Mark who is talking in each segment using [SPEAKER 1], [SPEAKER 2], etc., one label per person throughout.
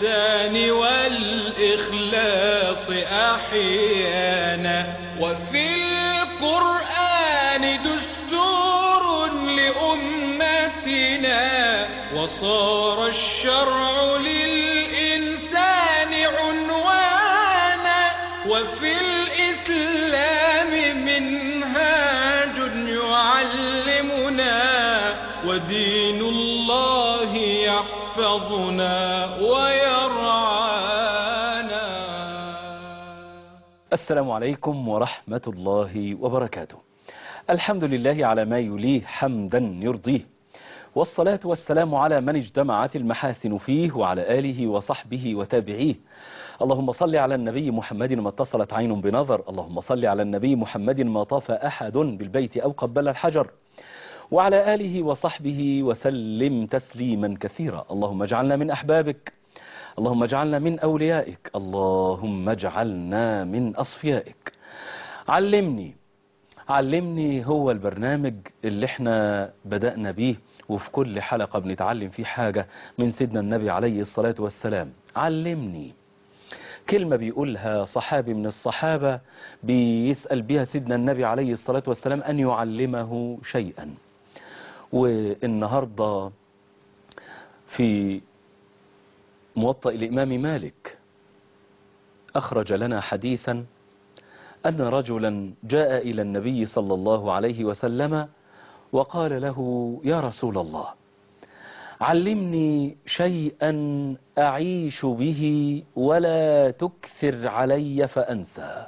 [SPEAKER 1] الإحسان والإخلاص أحيانا وفي القرآن دستور لأمتنا وصار الشرع للإنسان عنوانا وفي الإسلام منهاج يعلمنا ودين الله يحفظنا ويرعانا
[SPEAKER 2] السلام عليكم ورحمة الله وبركاته الحمد لله على ما يليه حمدا يرضيه والصلاة والسلام على من اجتمعت المحاسن فيه وعلى آله وصحبه وتابعيه اللهم صل على النبي محمد ما اتصلت عين بنظر اللهم صل على النبي محمد ما طاف أحد بالبيت أو قبل الحجر وعلى آله وصحبه وسلم تسليما كثيرا اللهم اجعلنا من أحبابك اللهم اجعلنا من أوليائك اللهم اجعلنا من أصفيائك علمني علمني هو البرنامج اللي احنا بدأنا بيه وفي كل حلقة بنتعلم فيه حاجة من سيدنا النبي عليه الصلاة والسلام علمني كلمة بيقولها صحابي من الصحابة بيسأل بها سيدنا النبي عليه الصلاة والسلام أن يعلمه شيئا والنهاردة في موطأ الإمام مالك أخرج لنا حديثا أن رجلا جاء إلى النبي صلى الله عليه وسلم وقال له يا رسول الله علمني شيئا أعيش به ولا تكثر علي فأنسى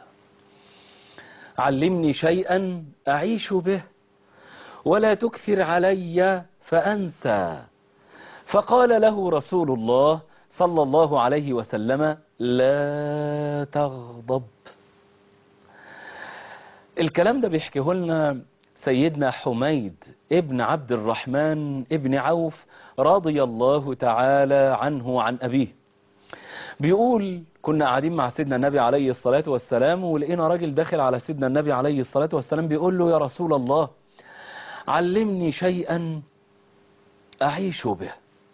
[SPEAKER 2] علمني شيئا أعيش به ولا تكثر علي فأنسى فقال له رسول الله صلى الله عليه وسلم لا تغضب الكلام ده بيحكيه لنا سيدنا حميد ابن عبد الرحمن ابن عوف رضي الله تعالى عنه عن أبيه بيقول كنا قاعدين مع سيدنا النبي عليه الصلاة والسلام ولقينا راجل داخل على سيدنا النبي عليه الصلاة والسلام بيقول له يا رسول الله علمني شيئا أعيش به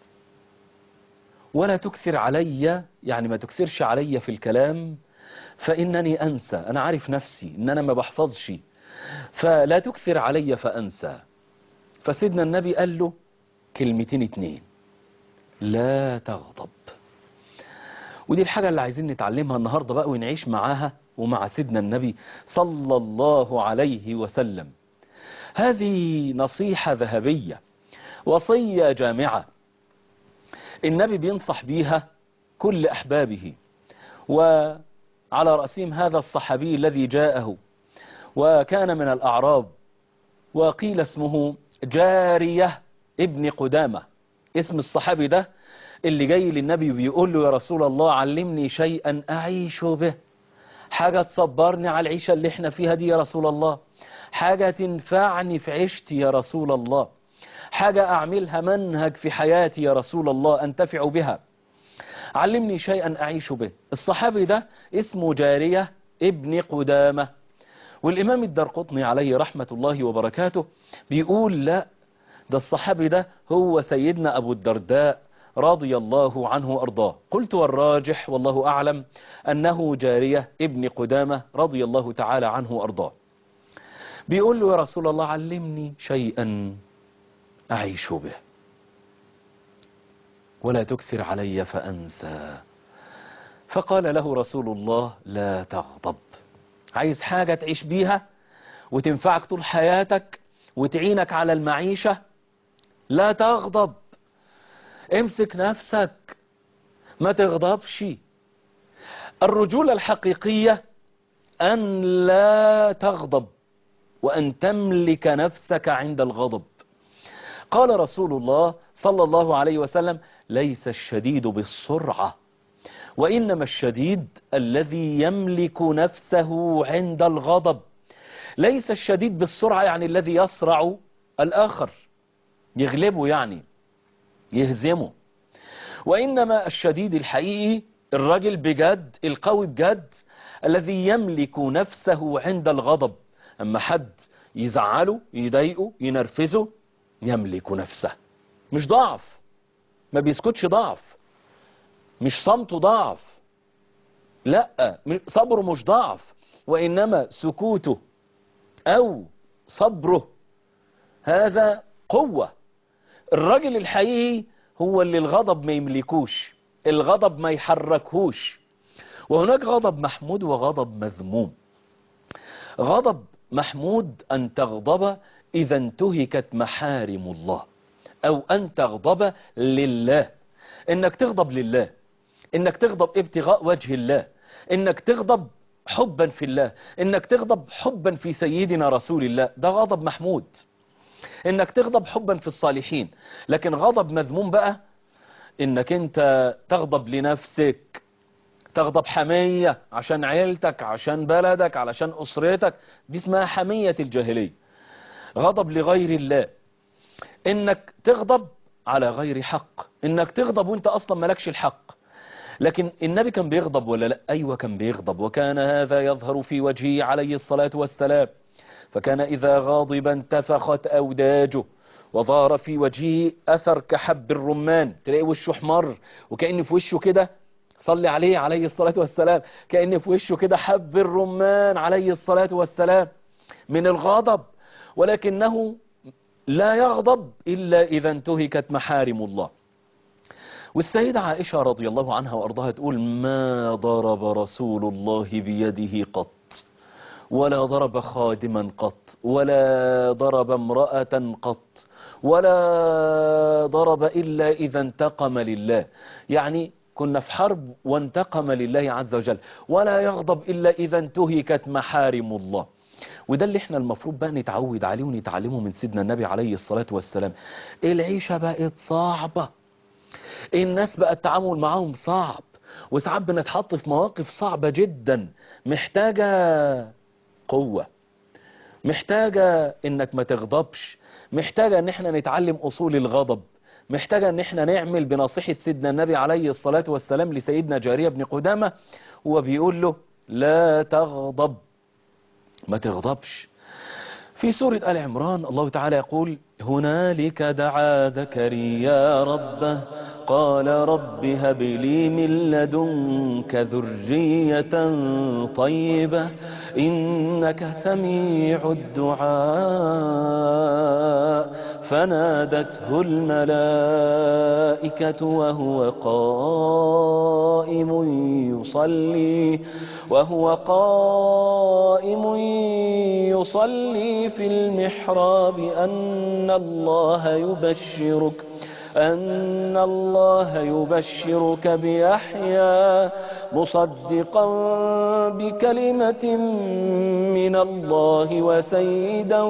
[SPEAKER 2] ولا تكثر علي يعني ما تكثرش علي في الكلام فإنني أنسى أنا عارف نفسي إن أنا ما بحفظش فلا تكثر علي فأنسى فسيدنا النبي قال له كلمتين اتنين لا تغضب ودي الحاجة اللي عايزين نتعلمها النهاردة بقى ونعيش معاها ومع سيدنا النبي صلى الله عليه وسلم هذه نصيحة ذهبية وصية جامعة النبي بينصح بيها كل أحبابه وعلى رأسهم هذا الصحابي الذي جاءه وكان من الأعراب وقيل اسمه جارية ابن قدامة اسم الصحابي ده اللي جاي للنبي بيقول له يا رسول الله علمني شيئا أعيش به حاجة تصبرني على العيشة اللي احنا فيها دي يا رسول الله حاجة تنفعني في عيشتي يا رسول الله حاجة أعملها منهج في حياتي يا رسول الله أنتفع بها علمني شيئا أعيش به الصحابي ده اسمه جارية ابن قدامة والإمام الدرقطني عليه رحمة الله وبركاته بيقول لا ده الصحابي ده هو سيدنا أبو الدرداء رضي الله عنه وأرضاه قلت والراجح والله أعلم أنه جارية ابن قدامة رضي الله تعالى عنه وأرضاه بيقول له يا رسول الله علمني شيئا أعيش به ولا تكثر علي فأنسى فقال له رسول الله لا تغضب عايز حاجة تعيش بيها وتنفعك طول حياتك وتعينك على المعيشة لا تغضب امسك نفسك ما تغضبش الرجولة الحقيقية أن لا تغضب وأن تملك نفسك عند الغضب قال رسول الله صلى الله عليه وسلم ليس الشديد بالسرعة وإنما الشديد الذي يملك نفسه عند الغضب ليس الشديد بالسرعة يعني الذي يسرع الآخر يغلبه يعني يهزمه وإنما الشديد الحقيقي الرجل بجد القوي بجد الذي يملك نفسه عند الغضب أما حد يزعله يضايقه ينرفزه يملك نفسه مش ضعف ما بيسكتش ضعف مش صمته ضعف لا صبره مش ضعف وإنما سكوته أو صبره هذا قوة الراجل الحقيقي هو اللي الغضب ما يملكوش الغضب ما يحركهوش وهناك غضب محمود وغضب مذموم غضب محمود أن تغضب إذا انتهكت محارم الله أو أن تغضب لله إنك تغضب لله إنك تغضب ابتغاء وجه الله إنك تغضب حبا في الله إنك تغضب حبا في سيدنا رسول الله ده غضب محمود إنك تغضب حبا في الصالحين لكن غضب مذموم بقى إنك أنت تغضب لنفسك تغضب حمية عشان عيلتك عشان بلدك علشان أسرتك دي اسمها حمية الجاهلية غضب لغير الله انك تغضب على غير حق انك تغضب وانت اصلا ملكش الحق لكن النبي كان بيغضب ولا لا ايوه كان بيغضب وكان هذا يظهر في وجهه عليه الصلاة والسلام فكان اذا غاضب انتفخت اوداجه وظهر في وجهه اثر كحب الرمان تلاقي وشه احمر وكأن في وشه كده صلي عليه عليه الصلاة والسلام كأن في وشه كده حب الرمان عليه الصلاة والسلام من الغضب ولكنه لا يغضب إلا إذا انتهكت محارم الله والسيدة عائشة رضي الله عنها وأرضاها تقول ما ضرب رسول الله بيده قط ولا ضرب خادما قط ولا ضرب امرأة قط ولا ضرب إلا إذا انتقم لله يعني كنا في حرب وانتقم لله عز وجل ولا يغضب إلا إذا انتهكت محارم الله وده اللي احنا المفروض بقى نتعود عليه ونتعلمه من سيدنا النبي عليه الصلاة والسلام العيشة بقت صعبة الناس بقى التعامل معاهم صعب وساعات بنتحط في مواقف صعبة جدا محتاجة قوة محتاجة انك ما تغضبش محتاجة ان احنا نتعلم اصول الغضب محتاجة ان احنا نعمل بنصيحة سيدنا النبي عليه الصلاة والسلام لسيدنا جارية بن قدامة وبيقول له لا تغضب ما تغضبش في سورة آل عمران الله تعالى يقول هنالك دعا زكريا ربه قال رب هب لي من لدنك ذرية طيبة إنك سميع الدعاء فنادته الملائكة وهو قائم يصلي وهو قائم يصلي في المحراب أن الله يبشرك أن الله يبشرك بيحيى مصدقا بكلمة من الله وسيدا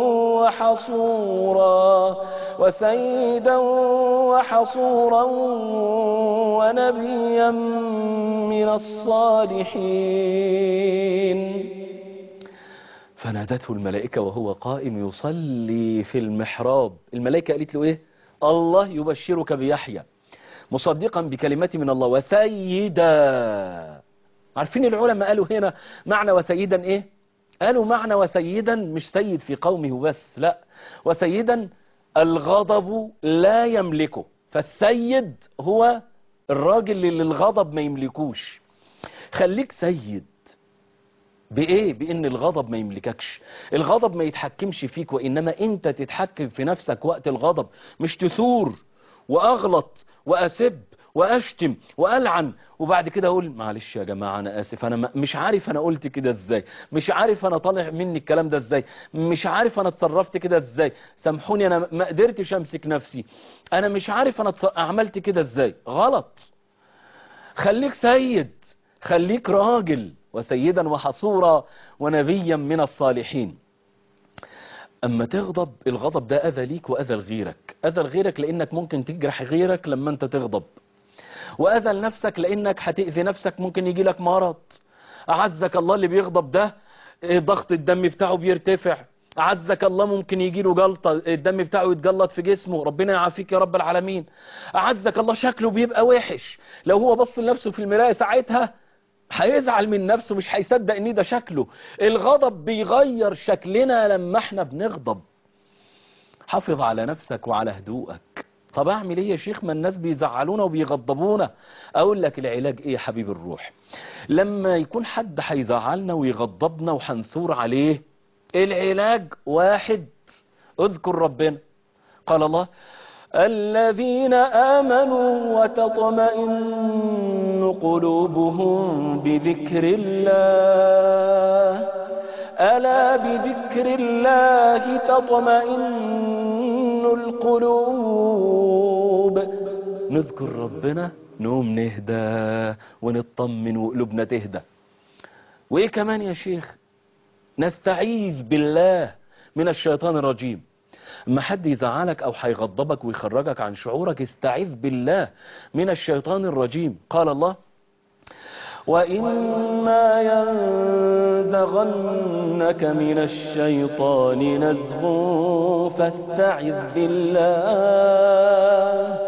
[SPEAKER 2] وحصورا وسيدا وحصورا ونبيا من الصالحين فنادته الملائكة وهو قائم يصلي في المحراب الملائكة قالت له ايه الله يبشرك بيحيى مصدقا بكلمات من الله وسيدا عارفين العلماء قالوا هنا معنى وسيدا ايه قالوا معنى وسيدا مش سيد في قومه بس لا وسيدا الغضب لا يملكه فالسيد هو الراجل اللي الغضب ما يملكوش خليك سيد بإيه؟ بإن الغضب ما يملككش الغضب ما يتحكمش فيك وإنما أنت تتحكم في نفسك وقت الغضب مش تثور وأغلط وأسب وأشتم وألعن وبعد كده أقول معلش يا جماعة أنا آسف أنا مش عارف أنا قلت كده إزاي مش عارف أنا طالع مني الكلام ده إزاي مش عارف أنا اتصرفت كده إزاي سامحوني أنا ما قدرتش أمسك نفسي أنا مش عارف أنا عملت كده إزاي غلط خليك سيد خليك راجل وسيدا وحصورا ونبيا من الصالحين أما تغضب الغضب ده أذى ليك وأذى لغيرك أذى لغيرك لأنك ممكن تجرح غيرك لما أنت تغضب وأذى لنفسك لأنك هتأذي نفسك ممكن يجي لك مرض أعزك الله اللي بيغضب ده ضغط الدم بتاعه بيرتفع أعزك الله ممكن يجي له جلطة الدم بتاعه يتجلط في جسمه ربنا يعافيك يا رب العالمين أعزك الله شكله بيبقى وحش لو هو بص لنفسه في المراية ساعتها هيزعل من نفسه مش هيصدق ان ده شكله الغضب بيغير شكلنا لما احنا بنغضب حافظ على نفسك وعلى هدوءك طب اعمل ايه يا شيخ ما الناس بيزعلونا وبيغضبونا اقول لك العلاج ايه يا حبيب الروح لما يكون حد هيزعلنا ويغضبنا وهنثور عليه العلاج واحد اذكر ربنا قال الله الذين آمنوا وتطمئن قلوبهم بذكر الله ألا بذكر الله تطمئن القلوب نذكر ربنا نوم نهدى ونطمن وقلوبنا تهدى وإيه كمان يا شيخ نستعيذ بالله من الشيطان الرجيم اما حد يزعلك او هيغضبك ويخرجك عن شعورك استعذ بالله من الشيطان الرجيم قال الله وإما ينزغنك من الشيطان نزغ فاستعذ بالله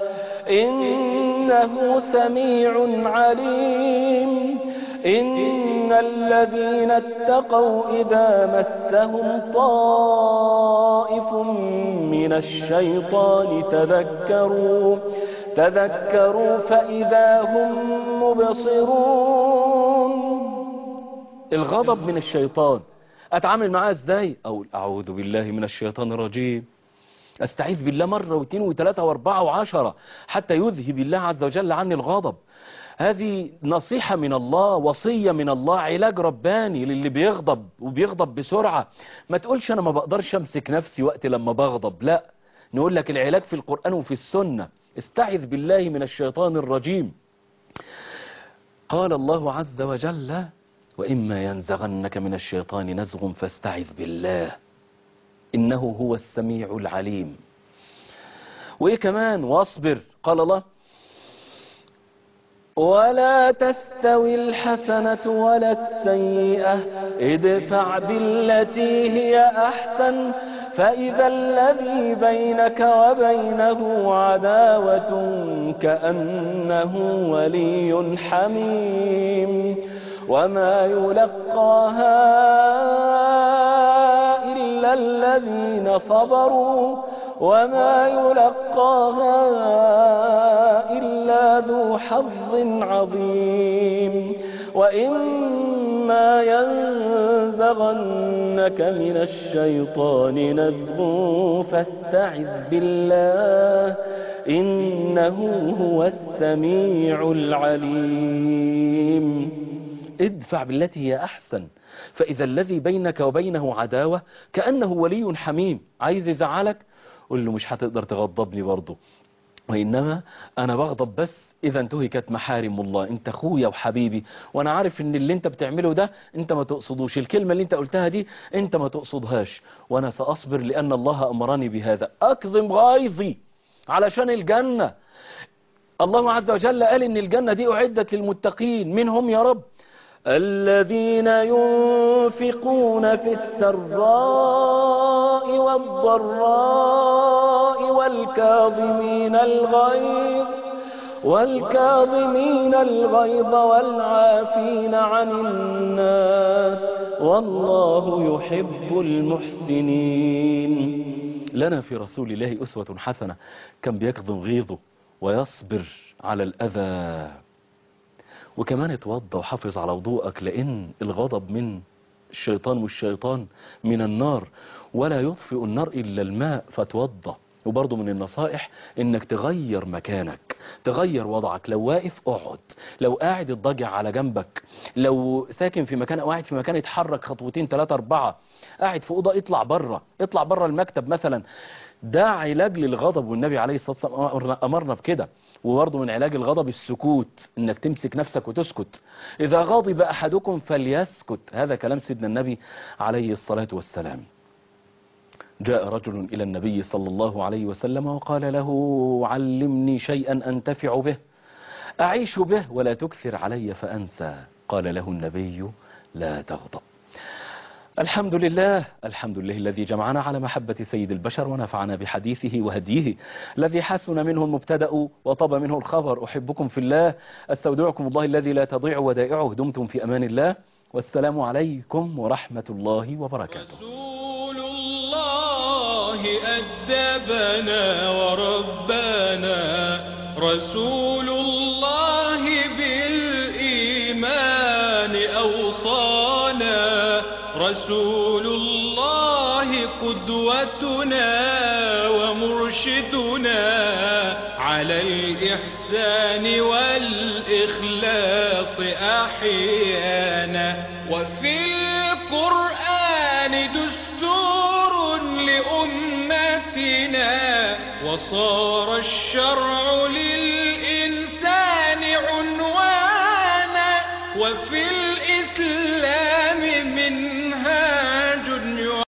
[SPEAKER 2] إنه سميع عليم إن الذين اتقوا إذا مسهم طائف من الشيطان تذكروا تذكروا فإذا هم مبصرون الغضب من الشيطان أتعامل معاه إزاي أو أعوذ بالله من الشيطان الرجيم أستعيذ بالله مرة واثنين وثلاثة واربعة وعشرة حتى يذهب الله عز وجل عني الغضب هذه نصيحة من الله وصية من الله علاج رباني للي بيغضب وبيغضب بسرعة ما تقولش أنا ما بقدرش أمسك نفسي وقت لما بغضب لا نقول لك العلاج في القرآن وفي السنة استعذ بالله من الشيطان الرجيم قال الله عز وجل وإما ينزغنك من الشيطان نزغ فاستعذ بالله إنه هو السميع العليم وإيه كمان واصبر قال الله ولا تستوي الحسنة ولا السيئة ادفع بالتي هي أحسن فإذا الذي بينك وبينه عداوة كأنه ولي حميم وما يلقاها إلا الذين صبروا وما يلقاها إلا ذو حظ عظيم وإما ينزغنك من الشيطان نزغ فاستعذ بالله إنه هو السميع العليم ادفع بالتي هي أحسن فإذا الذي بينك وبينه عداوة كأنه ولي حميم عايز يزعلك قل له مش هتقدر تغضبني برضه وإنما أنا بغضب بس إذا انتهكت محارم الله أنت أخويا وحبيبي وأنا عارف إن اللي أنت بتعمله ده أنت ما تقصدوش الكلمة اللي أنت قلتها دي أنت ما تقصدهاش وأنا سأصبر لأن الله أمرني بهذا أكظم غيظي علشان الجنة الله عز وجل قال إن الجنة دي أعدت للمتقين منهم يا رب الذين ينفقون في السراء والضراء والكاظمين الغيظ والكاظمين الغيظ والعافين عن الناس والله يحب المحسنين لنا في رسول الله أسوة حسنة كان بيكظم غيظه ويصبر على الأذى وكمان اتوضى وحافظ على وضوءك لأن الغضب من الشيطان والشيطان من النار ولا يطفئ النار إلا الماء فتوضى وبرضه من النصائح انك تغير مكانك تغير وضعك لو واقف اقعد لو قاعد الضجع على جنبك لو ساكن في مكان او قاعد في مكان اتحرك خطوتين ثلاثة اربعة قاعد في اوضه اطلع بره اطلع بره المكتب مثلا ده علاج للغضب والنبي عليه الصلاة والسلام امرنا بكده وبرضه من علاج الغضب السكوت انك تمسك نفسك وتسكت اذا غضب احدكم فليسكت هذا كلام سيدنا النبي عليه الصلاة والسلام جاء رجل إلى النبي صلى الله عليه وسلم وقال له علمني شيئا أنتفع به أعيش به ولا تكثر علي فأنسى قال له النبي لا تغضب الحمد لله الحمد لله الذي جمعنا على محبة سيد البشر ونفعنا بحديثه وهديه الذي حسن منه المبتدأ وطاب منه الخبر أحبكم في الله استودعكم الله الذي لا تضيع ودائعه دمتم في أمان الله والسلام عليكم ورحمة الله وبركاته
[SPEAKER 1] رسول الله الله أدبنا وربنا رسول الله بالإيمان أوصانا رسول الله قدوتنا ومرشدنا على الإحسان والإخلاص أحيانا وفي القرآن دستور لأمتنا وصار الشرع لله